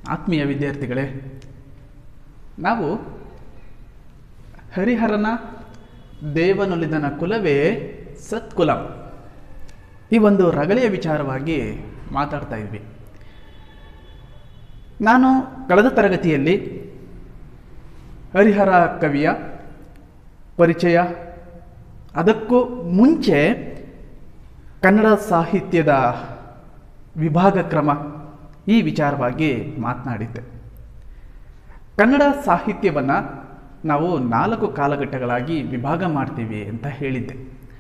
ಆತ್ಮೀಯ ವಿದ್ಯಾರ್ಥಿಗಳೇ ನಾವು ಹರಿಹರನ ದೇವನೊಲಿದನ ಕುಲವೇ ಸತ್ಕುಲಂ ಈ ಒಂದು ರಗಳೆಯ ವಿಚಾರವಾಗಿ ಮಾತಾಡ್ತಾ ಇದ್ವಿ ನಾನು ಕಳೆದ ತರಗತಿಯಲ್ಲಿ ಹರಿಹರ ಕವಿಯ ಪರಿಚಯ ಅದಕ್ಕೂ ಮುಂಚೆ ಕನ್ನಡ ಸಾಹಿತ್ಯದ ವಿಭಾಗ ಕ್ರಮ ಈ ವಿಚಾರವಾಗಿ ಮಾತನಾಡಿದ್ದೆ ಕನ್ನಡ ಸಾಹಿತ್ಯವನ್ನು ನಾವು ನಾಲ್ಕು ಕಾಲಘಟ್ಟಗಳಾಗಿ ವಿಭಾಗ ಮಾಡ್ತೀವಿ ಅಂತ ಹೇಳಿದ್ದೆ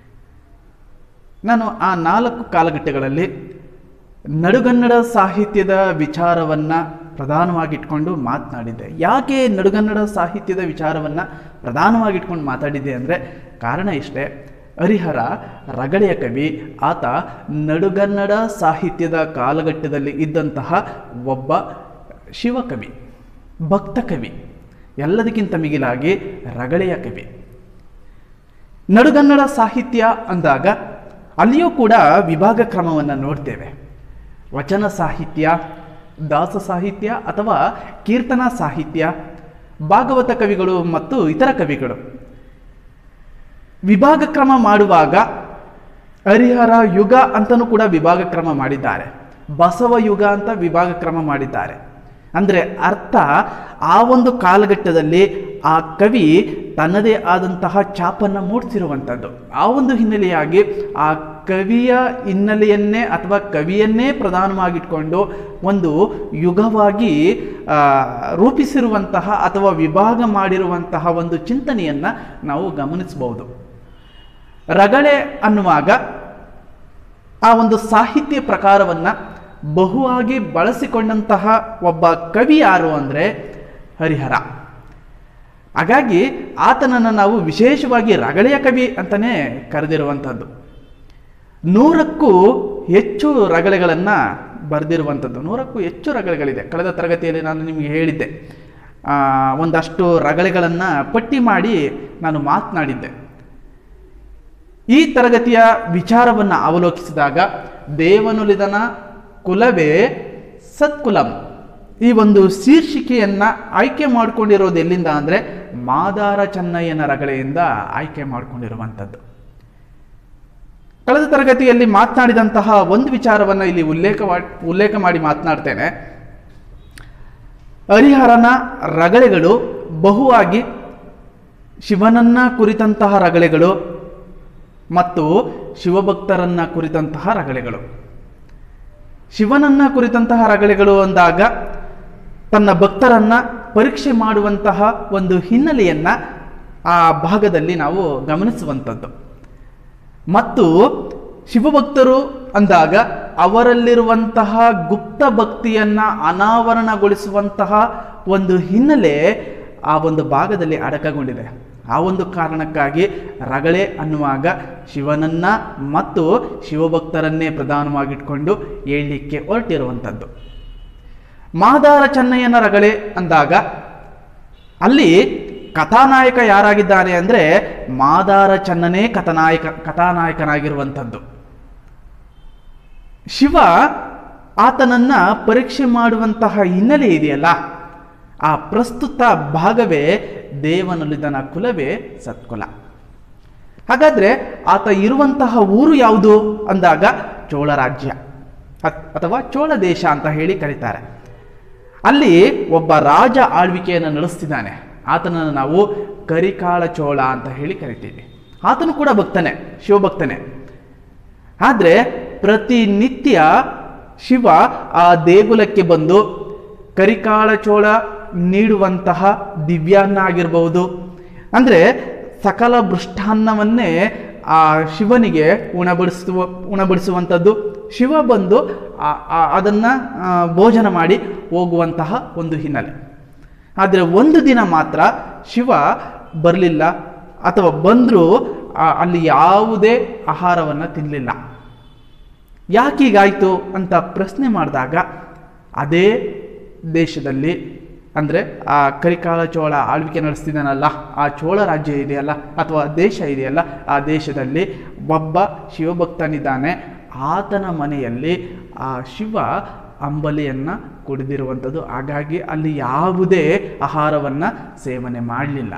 ನಾನು ಆ ನಾಲ್ಕು ಕಾಲಘಟ್ಟಗಳಲ್ಲಿ ನಡುಗನ್ನಡ ಸಾಹಿತ್ಯದ ವಿಚಾರವನ್ನು ಪ್ರಧಾನವಾಗಿಟ್ಕೊಂಡು ಮಾತನಾಡಿದ್ದೆ ಯಾಕೆ ನಡುಗನ್ನಡ ಸಾಹಿತ್ಯದ ವಿಚಾರವನ್ನು ಪ್ರಧಾನವಾಗಿಟ್ಕೊಂಡು ಮಾತಾಡಿದ್ದೆ ಅಂದರೆ ಕಾರಣ ಇಷ್ಟೇ ಹರಿಹರ ರಗಳೆಯ ಕವಿ ಆತ ನಡುಗನ್ನಡ ಸಾಹಿತ್ಯದ ಕಾಲಘಟ್ಟದಲ್ಲಿ ಇದ್ದಂತಹ ಒಬ್ಬ ಶಿವಕವಿ ಭಕ್ತ ಕವಿ ಎಲ್ಲದಕ್ಕಿಂತ ಮಿಗಿಲಾಗಿ ರಗಳೆಯ ಕವಿ ನಡುಗನ್ನಡ ಸಾಹಿತ್ಯ ಅಂದಾಗ ಅಲ್ಲಿಯೂ ಕೂಡ ವಿಭಾಗ ಕ್ರಮವನ್ನು ನೋಡ್ತೇವೆ ವಚನ ಸಾಹಿತ್ಯ ದಾಸ ಸಾಹಿತ್ಯ ಅಥವಾ ಕೀರ್ತನ ಸಾಹಿತ್ಯ ಭಾಗವತ ಕವಿಗಳು ಮತ್ತು ಇತರ ಕವಿಗಳು ವಿಭಾಗ ಕ್ರಮ ಮಾಡುವಾಗ ಹರಿಹರ ಯುಗ ಅಂತಲೂ ಕೂಡ ವಿಭಾಗ ಕ್ರಮ ಮಾಡಿದ್ದಾರೆ ಬಸವ ಯುಗ ಅಂತ ವಿಭಾಗ ಕ್ರಮ ಮಾಡಿದ್ದಾರೆ ಅಂದರೆ ಅರ್ಥ ಆ ಒಂದು ಕಾಲಘಟ್ಟದಲ್ಲಿ ಆ ಕವಿ ತನ್ನದೇ ಆದಂತಹ ಛಾಪನ್ನು ಮೂಡಿಸಿರುವಂಥದ್ದು ಆ ಒಂದು ಹಿನ್ನೆಲೆಯಾಗಿ ಆ ಕವಿಯ ಹಿನ್ನೆಲೆಯನ್ನೇ ಅಥವಾ ಕವಿಯನ್ನೇ ಪ್ರಧಾನವಾಗಿಟ್ಕೊಂಡು ಒಂದು ಯುಗವಾಗಿ ಆ, ರೂಪಿಸಿರುವಂತಹ ಅಥವಾ ವಿಭಾಗ ಮಾಡಿರುವಂತಹ ಒಂದು ಚಿಂತನೆಯನ್ನು ನಾವು ಗಮನಿಸಬಹುದು ರಗಳೆ ಅನ್ನುವಾಗ ಆ ಒಂದು ಸಾಹಿತ್ಯ ಪ್ರಕಾರವನ್ನು ಬಹುವಾಗಿ ಬಳಸಿಕೊಂಡಂತಹ ಒಬ್ಬ ಕವಿ ಯಾರು ಅಂದರೆ ಹರಿಹರ ಹಾಗಾಗಿ ಆತನನ್ನು ನಾವು ವಿಶೇಷವಾಗಿ ರಗಳೆಯ ಕವಿ ಅಂತಲೇ ಕರೆದಿರುವಂಥದ್ದು ನೂರಕ್ಕೂ ಹೆಚ್ಚು ರಗಳೆಗಳನ್ನು ಬರೆದಿರುವಂಥದ್ದು ನೂರಕ್ಕೂ ಹೆಚ್ಚು ರಗಳೆಗಳಿದೆ ಕಳೆದ ತರಗತಿಯಲ್ಲಿ ನಾನು ನಿಮಗೆ ಹೇಳಿದ್ದೆ ಆ, ಒಂದಷ್ಟು ರಗಳೆಗಳನ್ನು ಪಟ್ಟಿ ಮಾಡಿ ನಾನು ಮಾತನಾಡಿದ್ದೆ ಈ ತರಗತಿಯ ವಿಚಾರವನ್ನು ಅವಲೋಕಿಸಿದಾಗ ದೇವನುಲಿದನ ಕುಲವೇ ಸತ್ಕುಲಂ ಈ ಒಂದು ಶೀರ್ಷಿಕೆಯನ್ನು ಆಯ್ಕೆ ಮಾಡಿಕೊಂಡಿರೋದು ಎಲ್ಲಿಂದ ಅಂದರೆ ಮಾದಾರ ಚೆನ್ನಯ್ಯನ ರಗಳೆಯಿಂದ ಆಯ್ಕೆ ಮಾಡಿಕೊಂಡಿರುವಂಥದ್ದು ಕಳೆದ ತರಗತಿಯಲ್ಲಿ ಮಾತನಾಡಿದಂತಹ ಒಂದು ವಿಚಾರವನ್ನು ಇಲ್ಲಿ ಉಲ್ಲೇಖ ಉಲ್ಲೇಖ ಮಾಡಿ ಮಾತನಾಡ್ತೇನೆ ಹರಿಹರನ ರಗಳೆಗಳು ಬಹುವಾಗಿ ಶಿವನನ್ನ ಕುರಿತಂತಹ ರಗಳೆಗಳು ಮತ್ತು ಶಿವಭಕ್ತರನ್ನ ಕುರಿತಂತಹ ರಗಳೆಗಳು ಶಿವನನ್ನ ಕುರಿತಂತಹ ರಗಳೆಗಳು ಅಂದಾಗ ತನ್ನ ಭಕ್ತರನ್ನ ಪರೀಕ್ಷೆ ಮಾಡುವಂತಹ ಒಂದು ಹಿನ್ನೆಲೆಯನ್ನ ಆ ಭಾಗದಲ್ಲಿ ನಾವು ಗಮನಿಸುವಂಥದ್ದು ಮತ್ತು ಶಿವಭಕ್ತರು ಅಂದಾಗ ಅವರಲ್ಲಿರುವಂತಹ ಗುಪ್ತ ಭಕ್ತಿಯನ್ನ ಅನಾವರಣಗೊಳಿಸುವಂತಹ ಒಂದು ಹಿನ್ನೆಲೆ ಆ ಒಂದು ಭಾಗದಲ್ಲಿ ಅಡಕಗೊಂಡಿದೆ ಆ ಒಂದು ಕಾರಣಕ್ಕಾಗಿ ರಗಳೆ ಅನ್ನುವಾಗ ಶಿವನನ್ನ ಮತ್ತು ಶಿವಭಕ್ತರನ್ನೇ ಪ್ರಧಾನವಾಗಿಟ್ಕೊಂಡು ಹೇಳಲಿಕ್ಕೆ ಹೊರಟಿರುವಂಥದ್ದು ಮಾದಾರ ಚೆನ್ನಯ್ಯನ ರಗಳೆ ಅಂದಾಗ ಅಲ್ಲಿ ಕಥಾನಾಯಕ ಯಾರಾಗಿದ್ದಾನೆ ಅಂದರೆ ಮಾದಾರ ಚನ್ನನೇ ಕಥಾನಾಯಕ ಕಥಾನಾಯಕನಾಗಿರುವಂಥದ್ದು ಶಿವ ಆತನನ್ನ ಪರೀಕ್ಷೆ ಮಾಡುವಂತಹ ಹಿನ್ನೆಲೆ ಇದೆಯಲ್ಲ ಆ ಪ್ರಸ್ತುತ ಭಾಗವೇ ದೇವನುಲಿದನ ಕುಲವೇ ಸತ್ಕುಲ ಹಾಗಾದ್ರೆ ಆತ ಇರುವಂತಹ ಊರು ಯಾವುದು ಅಂದಾಗ ಚೋಳ ರಾಜ್ಯ ಅತ್- ಅಥವಾ ಚೋಳ ದೇಶ ಅಂತ ಹೇಳಿ ಕರೀತಾರೆ ಅಲ್ಲಿ ಒಬ್ಬ ರಾಜ ಆಳ್ವಿಕೆಯನ್ನು ನಡೆಸ್ತಿದ್ದಾನೆ ಆತನನ್ನು ನಾವು ಕರಿಕಾಳ ಚೋಳ ಅಂತ ಹೇಳಿ ಕರಿತೀವಿ ಆತನು ಕೂಡ ಭಕ್ತನೇ ಶಿವಭಕ್ತನೇ ಆದರೆ ಪ್ರತಿನಿತ್ಯ ಶಿವ ಆ ದೇಗುಲಕ್ಕೆ ಬಂದು ಕರಿಕಾಳ ಚೋಳ ನೀಡುವಂತಹ ದಿವ್ಯಾನ್ನ ಆಗಿರಬಹುದು ಅಂದರೆ ಸಕಲ ಮೃಷ್ಟಾನ್ನವನ್ನೇ ಆ ಶಿವನಿಗೆ ಉಣಬಡಿಸುವ ಉಣಬಡಿಸುವಂಥದ್ದು ಶಿವ ಬಂದು ಆ- ಆ- ಅದನ್ನ ಆ, ಭೋಜನ ಮಾಡಿ ಹೋಗುವಂತಹ ಒಂದು ಹಿನ್ನೆಲೆ ಆದರೆ ಒಂದು ದಿನ ಮಾತ್ರ ಶಿವ ಬರಲಿಲ್ಲ ಅಥವಾ ಬಂದರೂ ಅಲ್ಲಿ ಯಾವುದೇ ಆಹಾರವನ್ನು ತಿನ್ನಲಿಲ್ಲ ಯಾಕೀಗಾಯಿತು ಅಂತ ಪ್ರಶ್ನೆ ಮಾಡಿದಾಗ ಅದೇ ದೇಶದಲ್ಲಿ ಅಂದರೆ ಆ ಕರಿಕಾಳ ಚೋಳ ಆಳ್ವಿಕೆ ನಡೆಸ್ತಿದ್ದಾನಲ್ಲ ಆ ಚೋಳ ರಾಜ್ಯ ಇದೆಯಲ್ಲ ಅಥವಾ ದೇಶ ಇದೆಯಲ್ಲ ಆ ದೇಶದಲ್ಲಿ ಒಬ್ಬ ಶಿವಭಕ್ತನಿದ್ದಾನೆ ಆತನ ಮನೆಯಲ್ಲಿ ಆ ಶಿವ ಅಂಬಲಿಯನ್ನು ಕುಡಿದಿರುವಂಥದ್ದು ಹಾಗಾಗಿ ಅಲ್ಲಿ ಯಾವುದೇ ಆಹಾರವನ್ನು ಸೇವನೆ ಮಾಡಲಿಲ್ಲ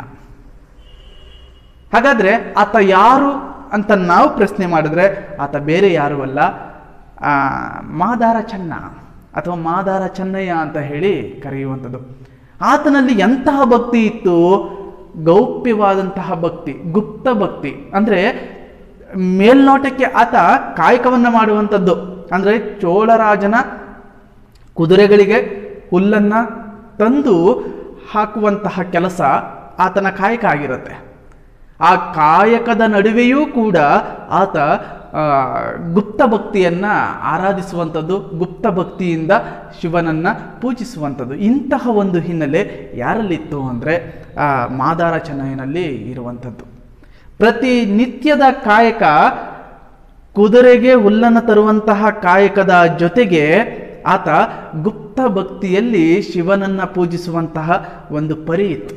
ಹಾಗಾದ್ರೆ ಆತ ಯಾರು ಅಂತ ನಾವು ಪ್ರಶ್ನೆ ಮಾಡಿದ್ರೆ ಆತ ಬೇರೆ ಯಾರು ಅಲ್ಲ ಆ, ಮಾದಾರ ಚೆನ್ನ ಅಥವಾ ಮಾದಾರ ಚೆನ್ನಯ್ಯ ಅಂತ ಹೇಳಿ ಕರೆಯುವಂಥದ್ದು ಆತನಲ್ಲಿ ಎಂತಹ ಭಕ್ತಿ ಇತ್ತು ಗೌಪ್ಯವಾದಂತಹ ಭಕ್ತಿ ಗುಪ್ತ ಭಕ್ತಿ ಅಂದರೆ ಮೇಲ್ನೋಟಕ್ಕೆ ಆತ ಕಾಯಕವನ್ನು ಮಾಡುವಂಥದ್ದು ಅಂದರೆ ಚೋಳರಾಜನ ಕುದುರೆಗಳಿಗೆ ಹುಲ್ಲನ್ನು ತಂದು ಹಾಕುವಂತಹ ಕೆಲಸ ಆತನ ಕಾಯಕ ಆಗಿರುತ್ತೆ ಆ ಕಾಯಕದ ನಡುವೆಯೂ ಕೂಡ ಆತ ಆ, ಗುಪ್ತ ಭಕ್ತಿಯನ್ನು ಆರಾಧಿಸುವಂಥದ್ದು ಗುಪ್ತ ಭಕ್ತಿಯಿಂದ ಶಿವನನ್ನು ಪೂಜಿಸುವಂಥದ್ದು ಇಂತಹ ಒಂದು ಹಿನ್ನೆಲೆ ಯಾರಲ್ಲಿತ್ತು ಅಂದರೆ ಮಾದಾರ ಚೆನ್ನೈನಲ್ಲಿ ಇರುವಂಥದ್ದು ಪ್ರತಿ ನಿತ್ಯದ ಕಾಯಕ ಕುದುರೆಗೆ ಹುಲ್ಲನ್ನು ತರುವಂತಹ ಕಾಯಕದ ಜೊತೆಗೆ ಆತ ಗುಪ್ತ ಭಕ್ತಿಯಲ್ಲಿ ಶಿವನನ್ನ ಪೂಜಿಸುವಂತಹ ಒಂದು ಪರಿ ಇತ್ತು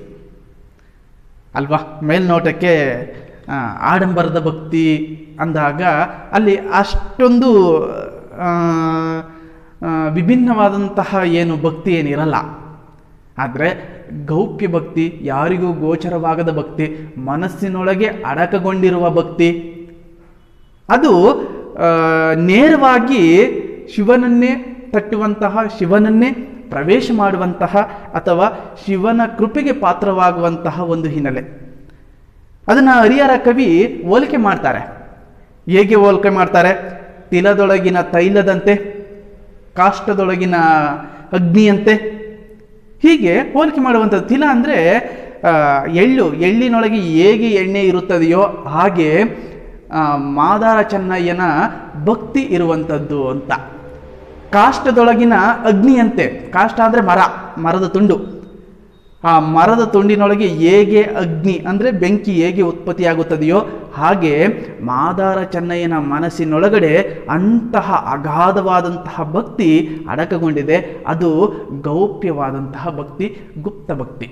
ಅಲ್ವಾ ಮೇಲ್ನೋಟಕ್ಕೆ ಆ, ಆಡಂಬರದ ಭಕ್ತಿ ಅಂದಾಗ ಅಲ್ಲಿ ಅಷ್ಟೊಂದು ಆ, ಆ, ವಿಭಿನ್ನವಾದಂತಹ ಏನು ಭಕ್ತಿ ಏನಿರಲ್ಲ ಆದರೆ ಗೌಪ್ಯ ಭಕ್ತಿ ಯಾರಿಗೂ ಗೋಚರವಾಗದ ಭಕ್ತಿ ಮನಸ್ಸಿನೊಳಗೆ ಅಡಕಗೊಂಡಿರುವ ಭಕ್ತಿ ಅದು ಆ, ನೇರವಾಗಿ ಶಿವನನ್ನೇ ತಟ್ಟುವಂತಹ ಶಿವನನ್ನೇ ಪ್ರವೇಶ ಮಾಡುವಂತಹ ಅಥವಾ ಶಿವನ ಕೃಪೆಗೆ ಪಾತ್ರವಾಗುವಂತಹ ಒಂದು ಹಿನ್ನೆಲೆ ಅದನ್ನು ಹರಿಹರ ಕವಿ ಹೋಲಿಕೆ ಮಾಡ್ತಾರೆ ಹೇಗೆ ಹೋಲಿಕೆ ಮಾಡ್ತಾರೆ ತಿಲದೊಳಗಿನ ತೈಲದಂತೆ ಕಾಷ್ಟದೊಳಗಿನ ಅಗ್ನಿಯಂತೆ ಹೀಗೆ ಹೋಲಿಕೆ ಮಾಡುವಂಥದ್ದು ತಿಲ ಅಂದರೆ ಎಳ್ಳು ಎಳ್ಳಿನೊಳಗೆ ಹೇಗೆ ಎಣ್ಣೆ ಇರುತ್ತದೆಯೋ ಹಾಗೆ ಆ, ಮಾದಾರ ಚೆನ್ನಯ್ಯನ ಭಕ್ತಿ ಇರುವಂಥದ್ದು ಅಂತ ಕಾಷ್ಟದೊಳಗಿನ ಅಗ್ನಿಯಂತೆ ಕಾಷ್ಟ ಅಂದರೆ ಮರ ಮರದ ತುಂಡು ಆ ಮರದ ತುಂಡಿನೊಳಗೆ ಹೇಗೆ ಅಗ್ನಿ ಅಂದರೆ ಬೆಂಕಿ ಹೇಗೆ ಉತ್ಪತ್ತಿಯಾಗುತ್ತದೆಯೋ ಹಾಗೆ ಮಾದಾರ ಚೆನ್ನಯ್ಯನ ಮನಸ್ಸಿನೊಳಗಡೆ ಅಂತಹ ಅಗಾಧವಾದಂತಹ ಭಕ್ತಿ ಅಡಕಗೊಂಡಿದೆ ಅದು ಗೌಪ್ಯವಾದಂತಹ ಭಕ್ತಿ ಗುಪ್ತ ಭಕ್ತಿ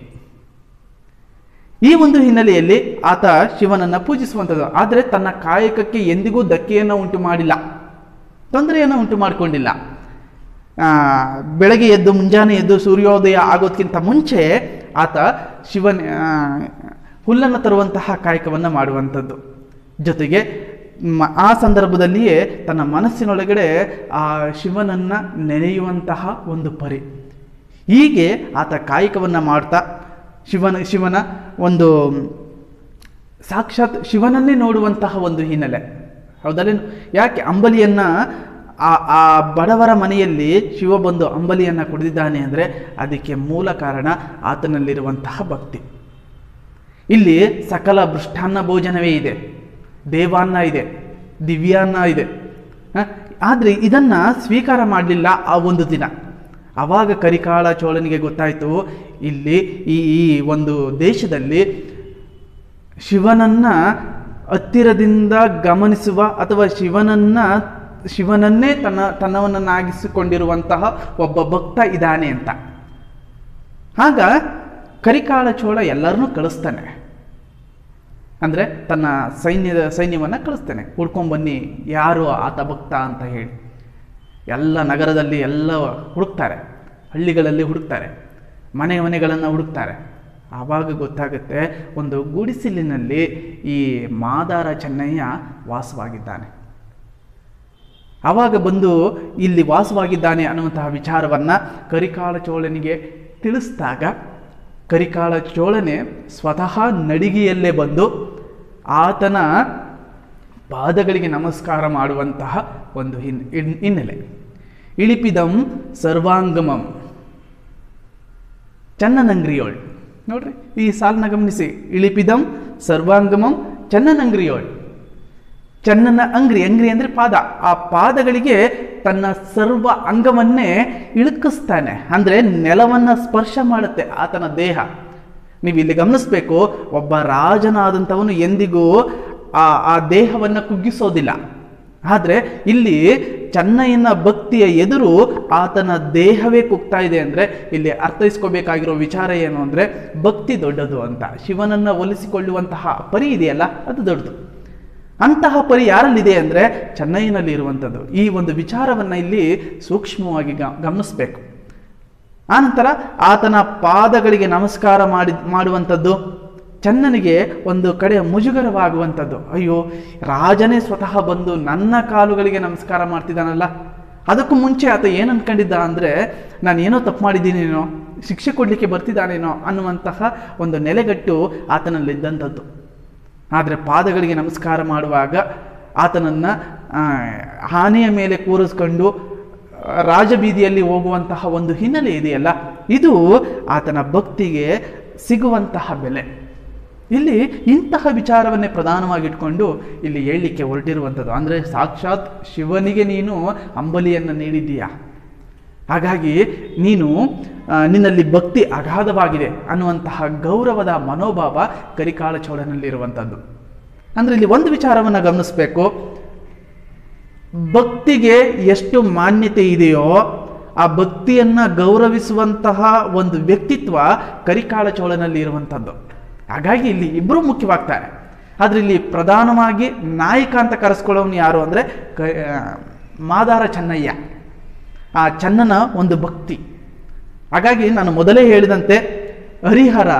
ಈ ಒಂದು ಹಿನ್ನೆಲೆಯಲ್ಲಿ ಆತ ಶಿವನನ್ನು ಪೂಜಿಸುವಂಥದ್ದು ಆದರೆ ತನ್ನ ಕಾಯಕಕ್ಕೆ ಎಂದಿಗೂ ಧಕ್ಕೆಯನ್ನು ಉಂಟು ಮಾಡಿಲ್ಲ ತೊಂದರೆಯನ್ನು ಉಂಟು ಮಾಡಿಕೊಂಡಿಲ್ಲ ಆ, ಬೆಳಗ್ಗೆ ಎದ್ದು ಮುಂಜಾನೆ ಎದ್ದು ಸೂರ್ಯೋದಯ ಆಗೋದಕ್ಕಿಂತ ಮುಂಚೆ ಆತ ಶಿವನ ಆ, ಹುಲ್ಲನ್ನು ತರುವಂತಹ ಕಾಯಕವನ್ನು ಮಾಡುವಂಥದ್ದು ಜೊತೆಗೆ ಮ- ಆ ಸಂದರ್ಭದಲ್ಲಿಯೇ ತನ್ನ ಮನಸ್ಸಿನೊಳಗಡೆ ಆ ಶಿವನನ್ನು ನೆನೆಯುವಂತಹ ಒಂದು ಪರಿ ಹೀಗೆ ಆತ ಕಾಯಕವನ್ನು ಮಾಡ್ತಾ ಶಿವನ ಶಿವನ ಒಂದು ಸಾಕ್ಷಾತ್ ಶಿವನನ್ನೇ ನೋಡುವಂತಹ ಒಂದು ಹಿನ್ನೆಲೆ ಹೌದಲ್ಲೇನು ಯಾಕೆ ಅಂಬಲಿಯನ್ನ ಆ ಆ ಬಡವರ ಮನೆಯಲ್ಲಿ ಶಿವ ಬಂದು ಅಂಬಲಿಯನ್ನು ಕುಡಿದಿದ್ದಾನೆ ಅಂದರೆ ಅದಕ್ಕೆ ಮೂಲ ಕಾರಣ ಆತನಲ್ಲಿರುವಂತಹ ಭಕ್ತಿ ಇಲ್ಲಿ ಸಕಲ ಮೃಷ್ಟಾನ್ನ ಭೋಜನವೇ ಇದೆ ದೇವಾನ್ನ ಇದೆ ದಿವ್ಯಾನ್ನ ಇದೆ ಆದರೆ ಇದನ್ನು ಸ್ವೀಕಾರ ಮಾಡಲಿಲ್ಲ ಆ ಒಂದು ದಿನ ಆವಾಗ ಕರಿಕಾಳ ಚೋಳನಿಗೆ ಗೊತ್ತಾಯಿತು ಇಲ್ಲಿ ಈ ಈ ಒಂದು ದೇಶದಲ್ಲಿ ಶಿವನನ್ನ ಹತ್ತಿರದಿಂದ ಗಮನಿಸುವ ಅಥವಾ ಶಿವನನ್ನ ಶಿವನನ್ನೇ ತನ್ನ ತನ್ನವನ್ನಾಗಿಸಿಕೊಂಡಿರುವಂತಹ ಒಬ್ಬ ಭಕ್ತ ಇದ್ದಾನೆ ಅಂತ ಆಗ ಕರಿಕಾಳ ಚೋಳ ಎಲ್ಲರನ್ನೂ ಕಳಿಸ್ತಾನೆ ಅಂದರೆ ತನ್ನ ಸೈನ್ಯದ ಸೈನ್ಯವನ್ನು ಕಳಿಸ್ತಾನೆ ಹುಡ್ಕೊಂಬನ್ನಿ ಯಾರು ಆತ ಭಕ್ತ ಅಂತ ಹೇಳಿ ಎಲ್ಲ ನಗರದಲ್ಲಿ ಎಲ್ಲ ಹುಡುಕ್ತಾರೆ ಹಳ್ಳಿಗಳಲ್ಲಿ ಹುಡುಕ್ತಾರೆ ಮನೆ ಮನೆಗಳನ್ನು ಹುಡುಕ್ತಾರೆ ಆವಾಗ ಗೊತ್ತಾಗುತ್ತೆ ಒಂದು ಗುಡಿಸಿಲಿನಲ್ಲಿ ಈ ಮಾದಾರ ಚೆನ್ನಯ್ಯ ವಾಸವಾಗಿದ್ದಾನೆ ಆವಾಗ ಬಂದು ಇಲ್ಲಿ ವಾಸವಾಗಿದ್ದಾನೆ ಅನ್ನುವಂತಹ ವಿಚಾರವನ್ನು ಕರಿಕಾಳ ಚೋಳನಿಗೆ ತಿಳಿಸಿದಾಗ ಕರಿಕಾಳ ಚೋಳನೆ ಸ್ವತಃ ನಡಿಗೆಯಲ್ಲೇ ಬಂದು ಆತನ ಪಾದಗಳಿಗೆ ನಮಸ್ಕಾರ ಮಾಡುವಂತಹ ಒಂದು ಹಿನ್ ಹಿನ್- ಹಿನ್ನೆಲೆ ಇಳಿಪಿದಂ ಸರ್ವಾಂಗಮಂ ಚನ್ನನಂಗ್ರಿಯೋಳ್ ನೋಡ್ರಿ ಈ ಸಾಲನ್ನ ಗಮನಿಸಿ ಇಳಿಪಿದಂ ಸರ್ವಾಂಗಮಂ ಚನ್ನನಂಗ್ರಿಯೋಳ್ ಚನ್ನನ ಅಂಗ್ರಿ ಅಂಗ್ರಿ ಅಂದರೆ ಪಾದ ಆ ಪಾದಗಳಿಗೆ ತನ್ನ ಸರ್ವ ಅಂಗವನ್ನೇ ಇಳುಕಿಸ್ತಾನೆ ಅಂದರೆ ನೆಲವನ್ನು ಸ್ಪರ್ಶ ಮಾಡುತ್ತೆ ಆತನ ದೇಹ ನೀವು ಇಲ್ಲಿ ಗಮನಿಸ್ಬೇಕು ಒಬ್ಬ ರಾಜನಾದಂಥವನು ಎಂದಿಗೂ ಆ ಆ ದೇಹವನ್ನು ಕುಗ್ಗಿಸೋದಿಲ್ಲ ಆದರೆ ಇಲ್ಲಿ ಚೆನ್ನಯ್ಯನ ಭಕ್ತಿಯ ಎದುರು ಆತನ ದೇಹವೇ ಕುಗ್ತಾ ಇದೆ ಅಂದರೆ ಇಲ್ಲಿ ಅರ್ಥೈಸ್ಕೋಬೇಕಾಗಿರೋ ವಿಚಾರ ಏನು ಅಂದರೆ ಭಕ್ತಿ ದೊಡ್ಡದು ಅಂತ ಶಿವನನ್ನು ಒಲಿಸಿಕೊಳ್ಳುವಂತಹ ಪರಿ ಇದೆಯಲ್ಲ ಅದು ದೊಡ್ಡದು ಅಂತಹ ಪರಿ ಯಾರಲ್ಲಿದೆ ಅಂದರೆ ಚೆನ್ನೈನಲ್ಲಿ ಇರುವಂಥದ್ದು ಈ ಒಂದು ವಿಚಾರವನ್ನು ಇಲ್ಲಿ ಸೂಕ್ಷ್ಮವಾಗಿ ಗ ಗಮನಿಸಬೇಕು ಆನಂತರ ಆತನ ಪಾದಗಳಿಗೆ ನಮಸ್ಕಾರ ಮಾಡಿ ಮಾಡುವಂಥದ್ದು ಚನ್ನನಿಗೆ ಒಂದು ಕಡೆ ಮುಜುಗರವಾಗುವಂಥದ್ದು ಅಯ್ಯೋ ರಾಜನೇ ಸ್ವತಃ ಬಂದು ನನ್ನ ಕಾಲುಗಳಿಗೆ ನಮಸ್ಕಾರ ಮಾಡ್ತಿದ್ದಾನಲ್ಲ ಅದಕ್ಕೂ ಮುಂಚೆ ಆತ ಏನು ಅನ್ಕೊಂಡಿದ್ದ ಅಂದರೆ ನಾನು ಏನೋ ತಪ್ಪು ಮಾಡಿದ್ದೀನೇನೋ ಶಿಕ್ಷೆ ಕೊಡಲಿಕ್ಕೆ ಬರ್ತಿದ್ದಾನೇನೋ ಅನ್ನುವಂತಹ ಒಂದು ನೆಲೆಗಟ್ಟು ಆತನಲ್ಲಿದ್ದಂಥದ್ದು ಆದರೆ ಪಾದಗಳಿಗೆ ನಮಸ್ಕಾರ ಮಾಡುವಾಗ ಆತನನ್ನು ಆನೆಯ ಮೇಲೆ ಕೂರಿಸ್ಕೊಂಡು ರಾಜಬೀದಿಯಲ್ಲಿ ಹೋಗುವಂತಹ ಒಂದು ಹಿನ್ನೆಲೆ ಇದೆಯಲ್ಲ ಇದು ಆತನ ಭಕ್ತಿಗೆ ಸಿಗುವಂತಹ ಬೆಲೆ ಇಲ್ಲಿ ಇಂತಹ ವಿಚಾರವನ್ನೇ ಪ್ರಧಾನವಾಗಿಟ್ಕೊಂಡು ಇಲ್ಲಿ ಹೇಳಲಿಕ್ಕೆ ಹೊರಟಿರುವಂಥದ್ದು ಅಂದರೆ ಸಾಕ್ಷಾತ್ ಶಿವನಿಗೆ ನೀನು ಅಂಬಲಿಯನ್ನು ನೀಡಿದ್ದೀಯಾ ಹಾಗಾಗಿ ನೀನು ಆ, ನಿನ್ನಲ್ಲಿ ಭಕ್ತಿ ಅಗಾಧವಾಗಿದೆ ಅನ್ನುವಂತಹ ಗೌರವದ ಮನೋಭಾವ ಕರಿಕಾಳ ಚೋಳನಲ್ಲಿರುವಂಥದ್ದು ಅಂದರೆ ಇಲ್ಲಿ ಒಂದು ವಿಚಾರವನ್ನು ಗಮನಿಸಬೇಕು ಭಕ್ತಿಗೆ ಎಷ್ಟು ಮಾನ್ಯತೆ ಇದೆಯೋ ಆ ಭಕ್ತಿಯನ್ನು ಗೌರವಿಸುವಂತಹ ಒಂದು ವ್ಯಕ್ತಿತ್ವ ಕರಿಕಾಳ ಚೋಳನಲ್ಲಿ ಇರುವಂಥದ್ದು ಹಾಗಾಗಿ ಇಲ್ಲಿ ಇಬ್ಬರು ಮುಖ್ಯವಾಗ್ತಾರೆ ಆದರೆ ಇಲ್ಲಿ ಪ್ರಧಾನವಾಗಿ ನಾಯಕ ಅಂತ ಕರೆಸ್ಕೊಳ್ಳೋನು ಯಾರು ಅಂದರೆ ಕ ಆ, ಮಾದಾರ ಚೆನ್ನಯ್ಯ ಆ ಚನ್ನನ ಒಂದು ಭಕ್ತಿ ಹಾಗಾಗಿ ನಾನು ಮೊದಲೇ ಹೇಳಿದಂತೆ ಹರಿಹರ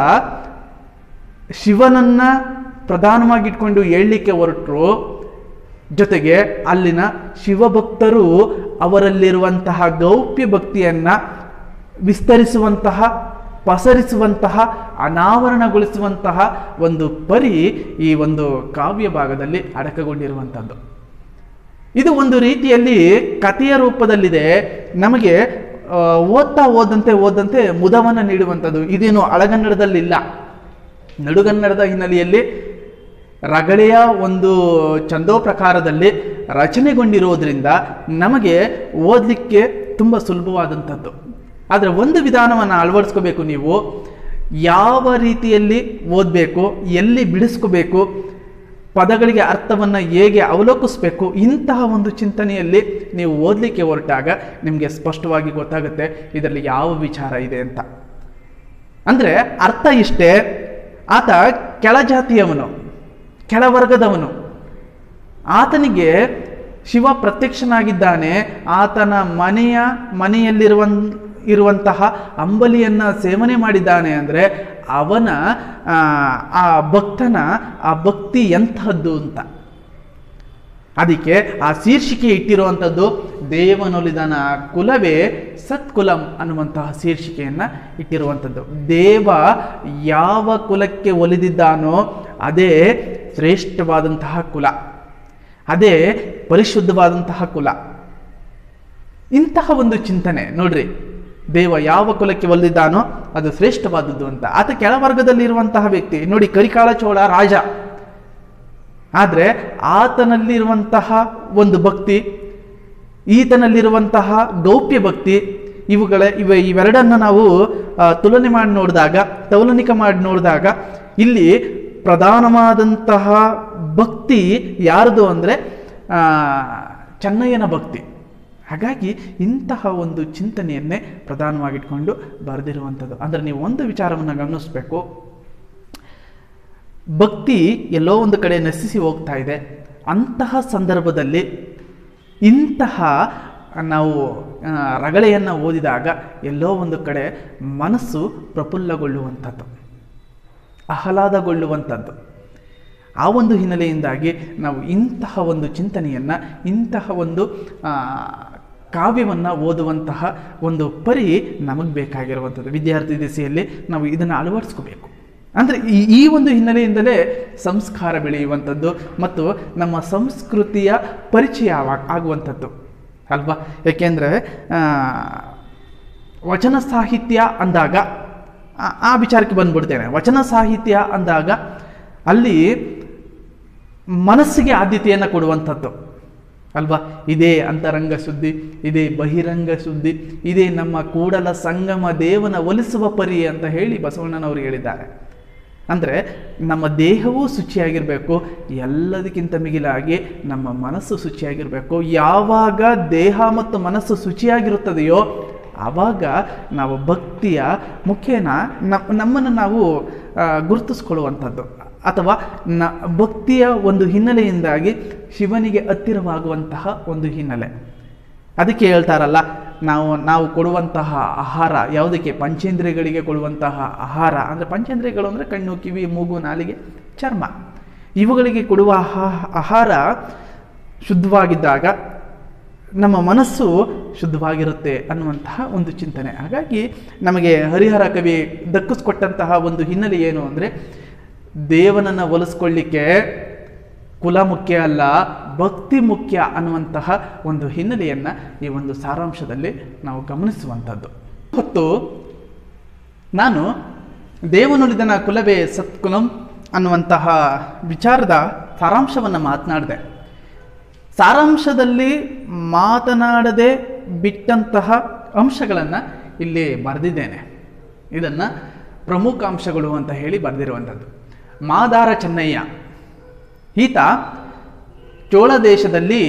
ಶಿವನನ್ನ ಪ್ರಧಾನವಾಗಿಟ್ಕೊಂಡು ಹೇಳಲಿಕ್ಕೆ ಹೊರಟರು ಜೊತೆಗೆ ಅಲ್ಲಿನ ಶಿವಭಕ್ತರು ಅವರಲ್ಲಿರುವಂತಹ ಗೌಪ್ಯ ಭಕ್ತಿಯನ್ನ ವಿಸ್ತರಿಸುವಂತಹ ಪಸರಿಸುವಂತಹ ಅನಾವರಣಗೊಳಿಸುವಂತಹ ಒಂದು ಪರಿ ಈ ಒಂದು ಕಾವ್ಯ ಭಾಗದಲ್ಲಿ ಅಡಕಗೊಂಡಿರುವಂಥದ್ದು ಇದು ಒಂದು ರೀತಿಯಲ್ಲಿ ಕಥೆಯ ರೂಪದಲ್ಲಿದೆ ನಮಗೆ ಆ, ಓದ್ತಾ ಓದಂತೆ ಓದಂತೆ ಮುದವನ್ನು ನೀಡುವಂಥದ್ದು ಇದೇನು ಹಳಗನ್ನಡದಲ್ಲಿಲ್ಲ ನಡುಗನ್ನಡದ ಹಿನ್ನೆಲೆಯಲ್ಲಿ ರಗಳೆಯ ಒಂದು ಛಂದೋ ಪ್ರಕಾರದಲ್ಲಿ ರಚನೆಗೊಂಡಿರೋದ್ರಿಂದ ನಮಗೆ ಓದಲಿಕ್ಕೆ ತುಂಬ ಸುಲಭವಾದಂಥದ್ದು ಆದರೆ ಒಂದು ವಿಧಾನವನ್ನು ಅಳವಡಿಸ್ಕೋಬೇಕು ನೀವು ಯಾವ ರೀತಿಯಲ್ಲಿ ಓದಬೇಕು ಎಲ್ಲಿ ಬಿಡಿಸ್ಕೋಬೇಕು ಪದಗಳಿಗೆ ಅರ್ಥವನ್ನು ಹೇಗೆ ಅವಲೋಕಿಸ್ಬೇಕು ಇಂತಹ ಒಂದು ಚಿಂತನೆಯಲ್ಲಿ ನೀವು ಓದಲಿಕ್ಕೆ ಹೊರಟಾಗ ನಿಮಗೆ ಸ್ಪಷ್ಟವಾಗಿ ಗೊತ್ತಾಗುತ್ತೆ ಇದರಲ್ಲಿ ಯಾವ ವಿಚಾರ ಇದೆ ಅಂತ ಅಂದರೆ ಅರ್ಥ ಇಷ್ಟೇ ಆತ ಕೆಳಜಾತಿಯವನು ಕೆಳವರ್ಗದವನು ಆತನಿಗೆ ಶಿವ ಪ್ರತ್ಯಕ್ಷನಾಗಿದ್ದಾನೆ ಆತನ ಮನೆಯ ಮನೆಯಲ್ಲಿರುವ ಇರುವಂತಹ ಅಂಬಲಿಯನ್ನು ಸೇವನೆ ಮಾಡಿದ್ದಾನೆ ಅಂದರೆ ಅವನ ಆ, ಆ ಭಕ್ತನ ಆ ಭಕ್ತಿ ಎಂತಹದ್ದು ಅಂತ ಅದಕ್ಕೆ ಆ ಶೀರ್ಷಿಕೆ ಇಟ್ಟಿರುವಂಥದ್ದು ದೇವನೊಲಿದನ ಕುಲವೇ ಸತ್ಕುಲಂ ಅನ್ನುವಂತಹ ಶೀರ್ಷಿಕೆಯನ್ನು ಇಟ್ಟಿರುವಂಥದ್ದು ದೇವ ಯಾವ ಕುಲಕ್ಕೆ ಒಲಿದಿದ್ದಾನೋ ಅದೇ ಶ್ರೇಷ್ಠವಾದಂತಹ ಕುಲ ಅದೇ ಪರಿಶುದ್ಧವಾದಂತಹ ಕುಲ ಇಂತಹ ಒಂದು ಚಿಂತನೆ ನೋಡ್ರಿ ದೇವ ಯಾವ ಕುಲಕ್ಕೆ ಒಲಿದಿದ್ದಾನೋ ಅದು ಶ್ರೇಷ್ಠವಾದದ್ದು ಅಂತ ಆತ ಕೆಳವರ್ಗದಲ್ಲಿರುವಂತಹ ವ್ಯಕ್ತಿ ನೋಡಿ ಕರಿಕಾಳ ಚೋಳ ರಾಜ ಆದರೆ ಆತನಲ್ಲಿರುವಂತಹ ಒಂದು ಭಕ್ತಿ ಈತನಲ್ಲಿರುವಂತಹ ಗೌಪ್ಯ ಭಕ್ತಿ ಇವುಗಳ ಇವ ಇವೆರಡನ್ನ ನಾವು ಆ, ತುಲನೆ ಮಾಡಿ ನೋಡಿದಾಗ ತೌಲನಿಕ ಮಾಡಿ ನೋಡಿದಾಗ ಇಲ್ಲಿ ಪ್ರಧಾನವಾದಂತಹ ಭಕ್ತಿ ಯಾರದು ಅಂದರೆ ಚೆನ್ನಯ್ಯನ ಭಕ್ತಿ ಹಾಗಾಗಿ ಇಂತಹ ಒಂದು ಚಿಂತನೆಯನ್ನೇ ಪ್ರಧಾನವಾಗಿಟ್ಕೊಂಡು ಬರೆದಿರುವಂಥದ್ದು ಅಂದರೆ ನೀವು ಒಂದು ವಿಚಾರವನ್ನು ಗಮನಿಸಬೇಕು ಭಕ್ತಿ ಎಲ್ಲೋ ಒಂದು ಕಡೆ ನಶಿಸಿ ಹೋಗ್ತಾ ಇದೆ ಅಂತಹ ಸಂದರ್ಭದಲ್ಲಿ ಇಂತಹ ನಾವು ಆ, ರಗಳೆಯನ್ನು ಓದಿದಾಗ ಎಲ್ಲೋ ಒಂದು ಕಡೆ ಮನಸ್ಸು ಪ್ರಫುಲ್ಲಗೊಳ್ಳುವಂಥದ್ದು ಆಹ್ಲಾದಗೊಳ್ಳುವಂಥದ್ದು ಆ ಒಂದು ಹಿನ್ನೆಲೆಯಿಂದಾಗಿ ನಾವು ಇಂತಹ ಒಂದು ಚಿಂತನೆಯನ್ನು ಇಂತಹ ಒಂದು ಆ, ಕಾವ್ಯವನ್ನು ಓದುವಂತಹ ಒಂದು ಪರಿ ನಮಗೆ ಬೇಕಾಗಿರುವಂಥದ್ದು ವಿದ್ಯಾರ್ಥಿ ದಿಸೆಯಲ್ಲಿ ನಾವು ಇದನ್ನು ಅಳವಡಿಸ್ಕೋಬೇಕು ಅಂದರೆ ಈ ಈ ಒಂದು ಹಿನ್ನೆಲೆಯಿಂದಲೇ ಸಂಸ್ಕಾರ ಬೆಳೆಯುವಂಥದ್ದು ಮತ್ತು ನಮ್ಮ ಸಂಸ್ಕೃತಿಯ ಪರಿಚಯ ಆವ- ಆಗುವಂಥದ್ದು ಅಲ್ವಾ ಏಕೆಂದರೆ ವಚನ ಸಾಹಿತ್ಯ ಅಂದಾಗ ಆ- ಆ ವಿಚಾರಕ್ಕೆ ಬಂದ್ಬಿಡ್ತೇನೆ ವಚನ ಸಾಹಿತ್ಯ ಅಂದಾಗ ಅಲ್ಲಿ ಮನಸ್ಸಿಗೆ ಆದ್ಯತೆಯನ್ನು ಕೊಡುವಂಥದ್ದು ಅಲ್ವಾ ಇದೇ ಅಂತರಂಗ ಸುದ್ದಿ ಇದೇ ಬಹಿರಂಗ ಸುದ್ದಿ ಇದೇ ನಮ್ಮ ಕೂಡಲ ಸಂಗಮ ದೇವನ ಒಲಿಸುವ ಪರಿ ಅಂತ ಹೇಳಿ ಬಸವಣ್ಣನವರು ಹೇಳಿದ್ದಾರೆ ಅಂದರೆ ನಮ್ಮ ದೇಹವೂ ಶುಚಿಯಾಗಿರಬೇಕು ಎಲ್ಲದಕ್ಕಿಂತ ಮಿಗಿಲಾಗಿ ನಮ್ಮ ಮನಸ್ಸು ಶುಚಿಯಾಗಿರಬೇಕು ಯಾವಾಗ ದೇಹ ಮತ್ತು ಮನಸ್ಸು ಶುಚಿಯಾಗಿರುತ್ತದೆಯೋ ಆವಾಗ ನಾವು ಭಕ್ತಿಯ ಮುಖೇನ ನಮ್ಮ ನಮ್ಮನ್ನು ನಾವು ಆ, ಗುರುತಿಸ್ಕೊಳ್ಳುವಂಥದ್ದು ಅಥವಾ ನ ಭಕ್ತಿಯ ಒಂದು ಹಿನ್ನೆಲೆಯಿಂದಾಗಿ ಶಿವನಿಗೆ ಹತ್ತಿರವಾಗುವಂತಹ ಒಂದು ಹಿನ್ನೆಲೆ ಅದಕ್ಕೆ ಹೇಳ್ತಾರಲ್ಲ ನಾವು ನಾವು ಕೊಡುವಂತಹ ಆಹಾರ ಯಾವುದಕ್ಕೆ ಪಂಚೇಂದ್ರಿಯಗಳಿಗೆ ಕೊಡುವಂತಹ ಆಹಾರ ಅಂದರೆ ಪಂಚೇಂದ್ರಿಯಗಳು ಅಂದರೆ ಕಣ್ಣು ಕಿವಿ ಮೂಗು ನಾಲಿಗೆ ಚರ್ಮ ಇವುಗಳಿಗೆ ಕೊಡುವ ಆಹಾ- ಆಹಾರ ಶುದ್ಧವಾಗಿದ್ದಾಗ ನಮ್ಮ ಮನಸ್ಸು ಶುದ್ಧವಾಗಿರುತ್ತೆ ಅನ್ನುವಂತಹ ಒಂದು ಚಿಂತನೆ ಹಾಗಾಗಿ ನಮಗೆ ಹರಿಹರ ಕವಿ ದಕ್ಕಿಸ್ಕೊಟ್ಟಂತಹ ಒಂದು ಹಿನ್ನೆಲೆ ಏನು ಅಂದರೆ ದೇವನನ್ನು ಒಲಿಸ್ಕೊಳ್ಳಿಕ್ಕೆ ಕುಲ ಮುಖ್ಯ ಅಲ್ಲ ಭಕ್ತಿ ಮುಖ್ಯ ಅನ್ನುವಂತಹ ಒಂದು ಹಿನ್ನೆಲೆಯನ್ನು ಈ ಒಂದು ಸಾರಾಂಶದಲ್ಲಿ ನಾವು ಗಮನಿಸುವಂಥದ್ದು ಹೊತ್ತು ನಾನು ದೇವನುಳಿದನ ಕುಲವೇ ಸತ್ಕುಲಂ ಅನ್ನುವಂತಹ ವಿಚಾರದ ಸಾರಾಂಶವನ್ನು ಮಾತನಾಡಿದೆ ಸಾರಾಂಶದಲ್ಲಿ ಮಾತನಾಡದೆ ಬಿಟ್ಟಂತಹ ಅಂಶಗಳನ್ನು ಇಲ್ಲಿ ಬರೆದಿದ್ದೇನೆ ಇದನ್ನು ಪ್ರಮುಖ ಅಂಶಗಳು ಅಂತ ಹೇಳಿ ಬರೆದಿರುವಂಥದ್ದು ಮಾದಾರ ಚೆನ್ನಯ್ಯ ಈತ ಚೋಳ ದೇಶದಲ್ಲಿ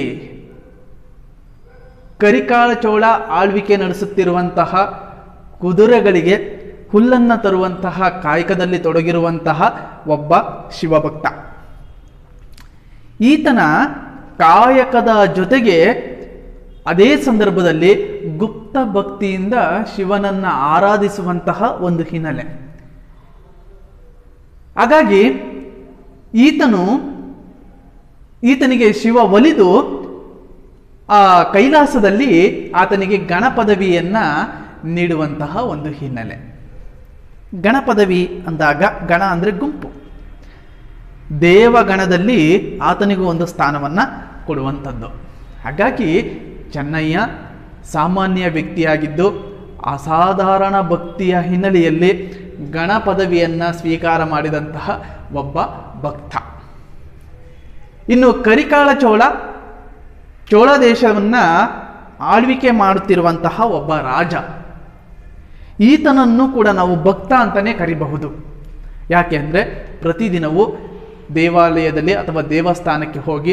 ಕರಿಕಾಳ ಚೋಳ ಆಳ್ವಿಕೆ ನಡೆಸುತ್ತಿರುವಂತಹ ಕುದುರೆಗಳಿಗೆ ಹುಲ್ಲನ್ನು ತರುವಂತಹ ಕಾಯಕದಲ್ಲಿ ತೊಡಗಿರುವಂತಹ ಒಬ್ಬ ಶಿವಭಕ್ತ ಈತನ ಕಾಯಕದ ಜೊತೆಗೆ ಅದೇ ಸಂದರ್ಭದಲ್ಲಿ ಗುಪ್ತ ಭಕ್ತಿಯಿಂದ ಶಿವನನ್ನ ಆರಾಧಿಸುವಂತಹ ಒಂದು ಹಿನ್ನೆಲೆ ಹಾಗಾಗಿ ಈತನು ಈತನಿಗೆ ಶಿವ ಒಲಿದು ಆ ಕೈಲಾಸದಲ್ಲಿ ಆತನಿಗೆ ಗಣ ಪದವಿಯನ್ನ ನೀಡುವಂತಹ ಒಂದು ಹಿನ್ನೆಲೆ ಗಣ ಪದವಿ ಅಂದಾಗ ಗಣ ಅಂದರೆ ಗುಂಪು ದೇವಗಣದಲ್ಲಿ ಆತನಿಗೂ ಒಂದು ಸ್ಥಾನವನ್ನು ಕೊಡುವಂಥದ್ದು ಹಾಗಾಗಿ ಚೆನ್ನಯ್ಯ ಸಾಮಾನ್ಯ ವ್ಯಕ್ತಿಯಾಗಿದ್ದು ಅಸಾಧಾರಣ ಭಕ್ತಿಯ ಹಿನ್ನೆಲೆಯಲ್ಲಿ ಗಣ ಪದವಿಯನ್ನು ಸ್ವೀಕಾರ ಮಾಡಿದಂತಹ ಒಬ್ಬ ಭಕ್ತ ಇನ್ನು ಕರಿಕಾಳ ಚೋಳ ಚೋಳ ದೇಶವನ್ನು ಆಳ್ವಿಕೆ ಮಾಡುತ್ತಿರುವಂತಹ ಒಬ್ಬ ರಾಜ ಈತನನ್ನು ಕೂಡ ನಾವು ಭಕ್ತ ಅಂತಲೇ ಕರಿಬಹುದು ಯಾಕೆ ಅಂದರೆ ಪ್ರತಿದಿನವೂ ದೇವಾಲಯದಲ್ಲಿ ಅಥವಾ ದೇವಸ್ಥಾನಕ್ಕೆ ಹೋಗಿ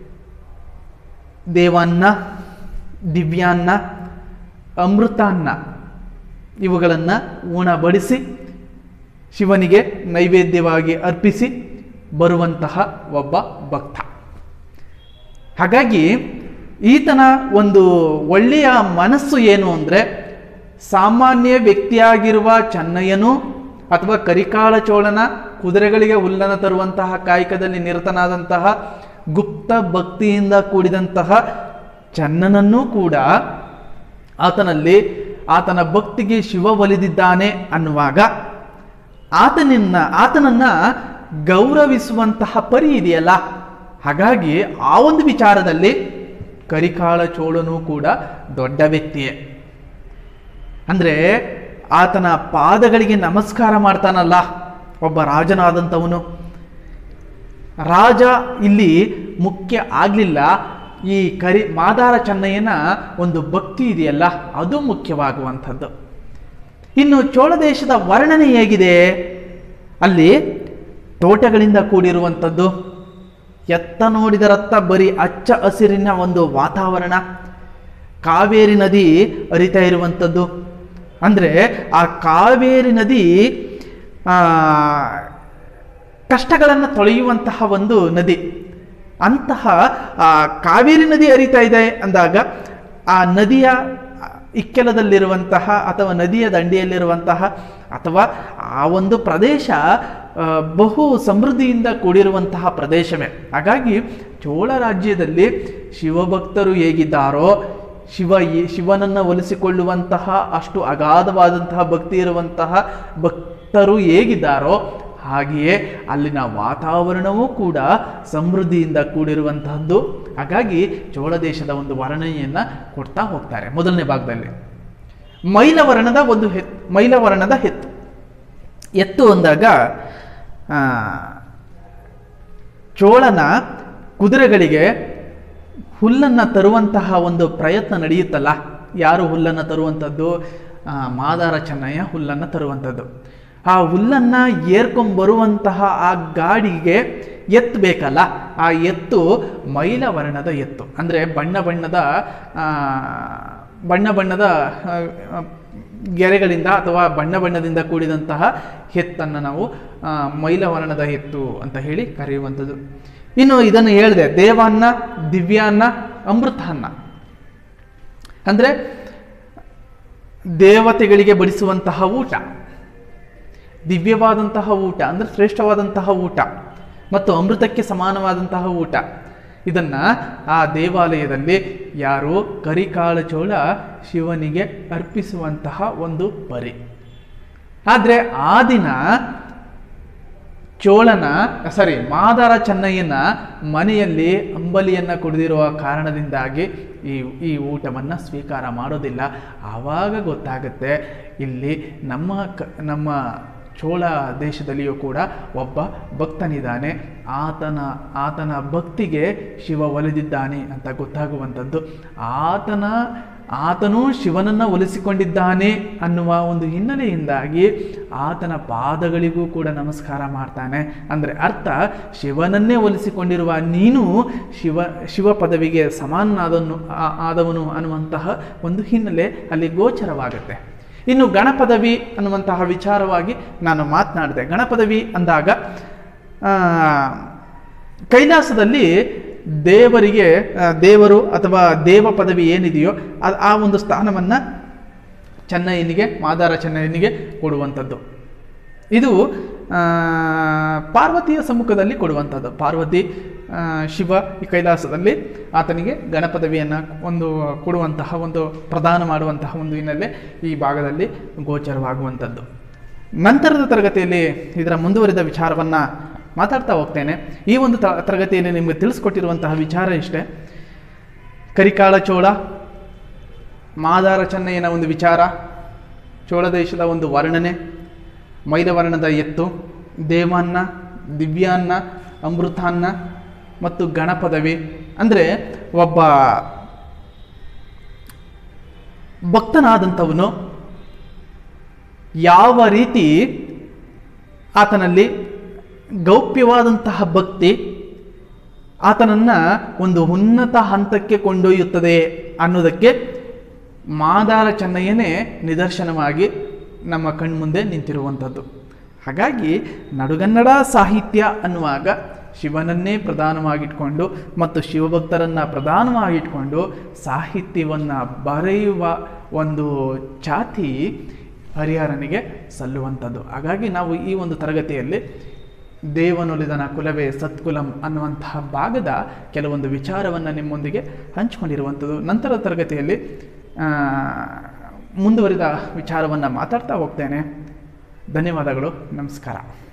ದೇವಾನ್ನ ದಿವ್ಯಾನ್ನ ಅಮೃತಾನ್ನ ಇವುಗಳನ್ನು ಉಣಬಡಿಸಿ ಶಿವನಿಗೆ ನೈವೇದ್ಯವಾಗಿ ಅರ್ಪಿಸಿ ಬರುವಂತಹ ಒಬ್ಬ ಭಕ್ತ ಹಾಗಾಗಿ ಈತನ ಒಂದು ಒಳ್ಳೆಯ ಮನಸ್ಸು ಏನು ಅಂದರೆ ಸಾಮಾನ್ಯ ವ್ಯಕ್ತಿಯಾಗಿರುವ ಚೆನ್ನಯ್ಯನು ಅಥವಾ ಕರಿಕಾಳ ಚೋಳನ ಕುದುರೆಗಳಿಗೆ ಹುಲ್ಲನ್ನು ತರುವಂತಹ ಕಾಯಕದಲ್ಲಿ ನಿರತನಾದಂತಹ ಗುಪ್ತ ಭಕ್ತಿಯಿಂದ ಕೂಡಿದಂತಹ ಚನ್ನನನ್ನೂ ಕೂಡ ಆತನಲ್ಲಿ ಆತನ ಭಕ್ತಿಗೆ ಶಿವ ಒಲಿದಿದ್ದಾನೆ ಅನ್ನುವಾಗ ಆತನನ್ನ ಆತನನ್ನ ಗೌರವಿಸುವಂತಹ ಪರಿ ಇದೆಯಲ್ಲ ಹಾಗಾಗಿ ಆ ಒಂದು ವಿಚಾರದಲ್ಲಿ ಕರಿಕಾಳ ಚೋಳನು ಕೂಡ ದೊಡ್ಡ ವ್ಯಕ್ತಿಯೇ ಅಂದರೆ ಆತನ ಪಾದಗಳಿಗೆ ನಮಸ್ಕಾರ ಮಾಡ್ತಾನಲ್ಲ ಒಬ್ಬ ರಾಜನಾದಂಥವನು ರಾಜ ಇಲ್ಲಿ ಮುಖ್ಯ ಆಗಲಿಲ್ಲ ಈ ಕರಿ ಮಾದಾರ ಚೆನ್ನಯ್ಯನ ಒಂದು ಭಕ್ತಿ ಇದೆಯಲ್ಲ ಅದು ಮುಖ್ಯವಾಗುವಂಥದ್ದು ಇನ್ನು ಚೋಳ ದೇಶದ ವರ್ಣನೆ ಹೇಗಿದೆ ಅಲ್ಲಿ ತೋಟಗಳಿಂದ ಕೂಡಿರುವಂಥದ್ದು ಎತ್ತ ನೋಡಿದರತ್ತ ಬರೀ ಹಚ್ಚ ಹಸಿರಿನ ಒಂದು ವಾತಾವರಣ ಕಾವೇರಿ ನದಿ ಹರಿತಾ ಇರುವಂಥದ್ದು ಅಂದರೆ ಆ ಕಾವೇರಿ ನದಿ ಆ, ಕಷ್ಟಗಳನ್ನು ತೊಳೆಯುವಂತಹ ಒಂದು ನದಿ ಅಂತಹ ಆ ಕಾವೇರಿ ನದಿ ಹರಿತಾ ಇದೆ ಅಂದಾಗ ಆ ನದಿಯ ಇಕ್ಕೆಲದಲ್ಲಿರುವಂತಹ ಅಥವಾ ನದಿಯ ದಂಡೆಯಲ್ಲಿರುವಂತಹ ಅಥವಾ ಆ ಒಂದು ಪ್ರದೇಶ ಆ, ಬಹು ಸಮೃದ್ಧಿಯಿಂದ ಕೂಡಿರುವಂತಹ ಪ್ರದೇಶವೇ ಹಾಗಾಗಿ ಚೋಳ ರಾಜ್ಯದಲ್ಲಿ ಶಿವಭಕ್ತರು ಹೇಗಿದ್ದಾರೋ ಶಿವ ಈ- ಶಿವನನ್ನು ಒಲಿಸಿಕೊಳ್ಳುವಂತಹ ಅಷ್ಟು ಅಗಾಧವಾದಂತಹ ಭಕ್ತಿ ಇರುವಂತಹ ಭಕ್ತರು ಹೇಗಿದ್ದಾರೋ ಹಾಗೆಯೇ ಅಲ್ಲಿನ ವಾತಾವರಣವೂ ಕೂಡ ಸಮೃದ್ಧಿಯಿಂದ ಕೂಡಿರುವಂತಹದ್ದು ಹಾಗಾಗಿ ಚೋಳ ದೇಶದ ಒಂದು ವರ್ಣನೆಯನ್ನು ಕೊಡ್ತಾ ಹೋಗ್ತಾರೆ ಮೊದಲನೇ ಭಾಗದಲ್ಲಿ ಮೈಲವರ್ಣದ ಒಂದು ಹೆತ್ ಮೈಲವರ್ಣದ ಹೆತ್ತು ಎತ್ತು ಅಂದಾಗ ಆ, ಚೋಳನ ಕುದುರೆಗಳಿಗೆ ಹುಲ್ಲನ್ನು ತರುವಂತಹ ಒಂದು ಪ್ರಯತ್ನ ನಡೆಯುತ್ತಲ್ಲ ಯಾರು ಹುಲ್ಲನ್ನು ತರುವಂಥದ್ದು ಆ, ಮಾದಾರ ಚೆನ್ನಯ್ಯ ಹುಲ್ಲನ್ನು ತರುವಂಥದ್ದು ಆ ಹುಲ್ಲನ್ನು ಏರ್ಕೊಂಬರುವಂತಹ ಆ ಗಾಡಿಗೆ ಎತ್ತು ಬೇಕಲ್ಲ ಆ ಎತ್ತು ಮೈಲ ವರ್ಣದ ಎತ್ತು ಅಂದರೆ ಬಣ್ಣ ಬಣ್ಣದ ಆ, ಬಣ್ಣ ಬಣ್ಣದ ಆ, ಗೆರೆಗಳಿಂದ ಅಥವಾ ಬಣ್ಣ ಬಣ್ಣದಿಂದ ಕೂಡಿದಂತಹ ಎತ್ತನ್ನು ನಾವು ಆ, ಮೈಲವರ್ಣದ ಎತ್ತು ಅಂತ ಹೇಳಿ ಕರೆಯುವಂಥದ್ದು ಇನ್ನು ಇದನ್ನು ಹೇಳಿದೆ ದೇವಾನ್ನ ದಿವ್ಯಾನ್ನ ಅಮೃತಾನ್ನ ಅಂದರೆ ದೇವತೆಗಳಿಗೆ ಬಡಿಸುವಂತಹ ಊಟ ದಿವ್ಯವಾದಂತಹ ಊಟ ಅಂದರೆ ಶ್ರೇಷ್ಠವಾದಂತಹ ಊಟ ಮತ್ತು ಅಮೃತಕ್ಕೆ ಸಮಾನವಾದಂತಹ ಊಟ ಇದನ್ನ ಆ ದೇವಾಲಯದಲ್ಲಿ ಯಾರು ಕರಿಕಾಳ ಚೋಳ ಶಿವನಿಗೆ ಅರ್ಪಿಸುವಂತಹ ಒಂದು ಪರಿ ಆದರೆ ಆ ದಿನ ಚೋಳನ ಸಾರಿ ಮಾದಾರ ಚೆನ್ನಯ್ಯನ ಮನೆಯಲ್ಲಿ ಅಂಬಲಿಯನ್ನು ಕುಡಿದಿರುವ ಕಾರಣದಿಂದಾಗಿ ಈ ಈ ಊಟವನ್ನು ಸ್ವೀಕಾರ ಮಾಡೋದಿಲ್ಲ ಆವಾಗ ಗೊತ್ತಾಗುತ್ತೆ ಇಲ್ಲಿ ನಮ್ಮ ಕ ನಮ್ಮ ಚೋಳ ದೇಶದಲ್ಲಿಯೂ ಕೂಡ ಒಬ್ಬ ಭಕ್ತನಿದ್ದಾನೆ ಆತನ ಆತನ ಭಕ್ತಿಗೆ ಶಿವ ಒಲಿದಿದ್ದಾನೆ ಅಂತ ಗೊತ್ತಾಗುವಂಥದ್ದು ಆತನ ಆತನು ಶಿವನನ್ನು ಒಲಿಸಿಕೊಂಡಿದ್ದಾನೆ ಅನ್ನುವ ಒಂದು ಹಿನ್ನೆಲೆಯಿಂದಾಗಿ ಆತನ ಪಾದಗಳಿಗೂ ಕೂಡ ನಮಸ್ಕಾರ ಮಾಡ್ತಾನೆ ಅಂದರೆ ಅರ್ಥ ಶಿವನನ್ನೇ ಒಲಿಸಿಕೊಂಡಿರುವ ನೀನು ಶಿವ ಶಿವ ಪದವಿಗೆ ಸಮಾನನಾದನು ಆ- ಆದವನು ಅನ್ನುವಂತಹ ಒಂದು ಹಿನ್ನೆಲೆ ಅಲ್ಲಿ ಗೋಚರವಾಗುತ್ತೆ ಇನ್ನು ಗಣಪದವಿ ಅನ್ನುವಂತಹ ವಿಚಾರವಾಗಿ ನಾನು ಮಾತನಾಡಿದೆ ಗಣಪದವಿ ಅಂದಾಗ ಆ, ಕೈಲಾಸದಲ್ಲಿ ದೇವರಿಗೆ ಆ, ದೇವರು ಅಥವಾ ದೇವ ಪದವಿ ಏನಿದೆಯೋ ಆ- ಆ ಒಂದು ಸ್ಥಾನವನ್ನು ಚೆನ್ನೈನಿಗೆ ಮಾದಾರ ಚೆನ್ನೈನಿಗೆ ಕೊಡುವಂಥದ್ದು ಇದು ಆ, ಪಾರ್ವತಿಯ ಸಮ್ಮುಖದಲ್ಲಿ ಕೊಡುವಂಥದ್ದು ಪಾರ್ವತಿ ಆ, ಶಿವ ಈ ಕೈಲಾಸದಲ್ಲಿ ಆತನಿಗೆ ಗಣಪದವಿಯನ್ನು ಒಂದು ಕೊಡುವಂತಹ ಒಂದು ಪ್ರದಾನ ಮಾಡುವಂತಹ ಒಂದು ಹಿನ್ನೆಲೆ ಈ ಭಾಗದಲ್ಲಿ ಗೋಚರವಾಗುವಂಥದ್ದು ನಂತರದ ತರಗತಿಯಲ್ಲಿ ಇದರ ಮುಂದುವರಿದ ವಿಚಾರವನ್ನು ಮಾತಾಡ್ತಾ ಹೋಗ್ತೇನೆ ಈ ಒಂದು ತ ತರಗತಿಯಲ್ಲಿ ನಿಮಗೆ ತಿಳಿಸ್ಕೊಟ್ಟಿರುವಂತಹ ವಿಚಾರ ಇಷ್ಟೇ ಕರಿಕಾಳ ಚೋಳ ಮಾದಾರ ಚೆನ್ನಯ್ಯನ ಒಂದು ವಿಚಾರ ಚೋಳ ದೇಶದ ಒಂದು ವರ್ಣನೆ ಮೈಲವರ್ಣದ ಎತ್ತು ದೇವಾನ್ನ ದಿವ್ಯಾನ್ನ ಅಮೃತಾನ್ನ ಮತ್ತು ಗಣಪದವಿ ಅಂದರೆ ಒಬ್ಬ ಭಕ್ತನಾದಂಥವನು ಯಾವ ರೀತಿ ಆತನಲ್ಲಿ ಗೌಪ್ಯವಾದಂತಹ ಭಕ್ತಿ ಆತನನ್ನು ಒಂದು ಉನ್ನತ ಹಂತಕ್ಕೆ ಕೊಂಡೊಯ್ಯುತ್ತದೆ ಅನ್ನೋದಕ್ಕೆ ಮಾದಾರ ಚೆನ್ನಯ್ಯನೇ ನಿದರ್ಶನವಾಗಿ ನಮ್ಮ ಕಣ್ಮುಂದೆ ನಿಂತಿರುವಂಥದ್ದು ಹಾಗಾಗಿ ನಡುಗನ್ನಡ ಸಾಹಿತ್ಯ ಅನ್ನುವಾಗ ಶಿವನನ್ನೇ ಪ್ರಧಾನವಾಗಿಟ್ಕೊಂಡು ಮತ್ತು ಶಿವಭಕ್ತರನ್ನು ಪ್ರಧಾನವಾಗಿಟ್ಕೊಂಡು ಸಾಹಿತ್ಯವನ್ನು ಬರೆಯುವ ಒಂದು ಛಾತಿ ಹರಿಹರನಿಗೆ ಸಲ್ಲುವಂಥದ್ದು ಹಾಗಾಗಿ ನಾವು ಈ ಒಂದು ತರಗತಿಯಲ್ಲಿ ದೇವನುಲಿದನ ಕುಲವೇ ಸತ್ಕುಲಂ ಅನ್ನುವಂತಹ ಭಾಗದ ಕೆಲವೊಂದು ವಿಚಾರವನ್ನು ನಿಮ್ಮೊಂದಿಗೆ ಹಂಚಿಕೊಂಡಿರುವಂಥದ್ದು ನಂತರದ ತರಗತಿಯಲ್ಲಿ ಆ, ಮುಂದುವರಿದ ವಿಚಾರವನ್ನು ಮಾತಾಡ್ತಾ ಹೋಗ್ತೇನೆ ಧನ್ಯವಾದಗಳು ನಮಸ್ಕಾರ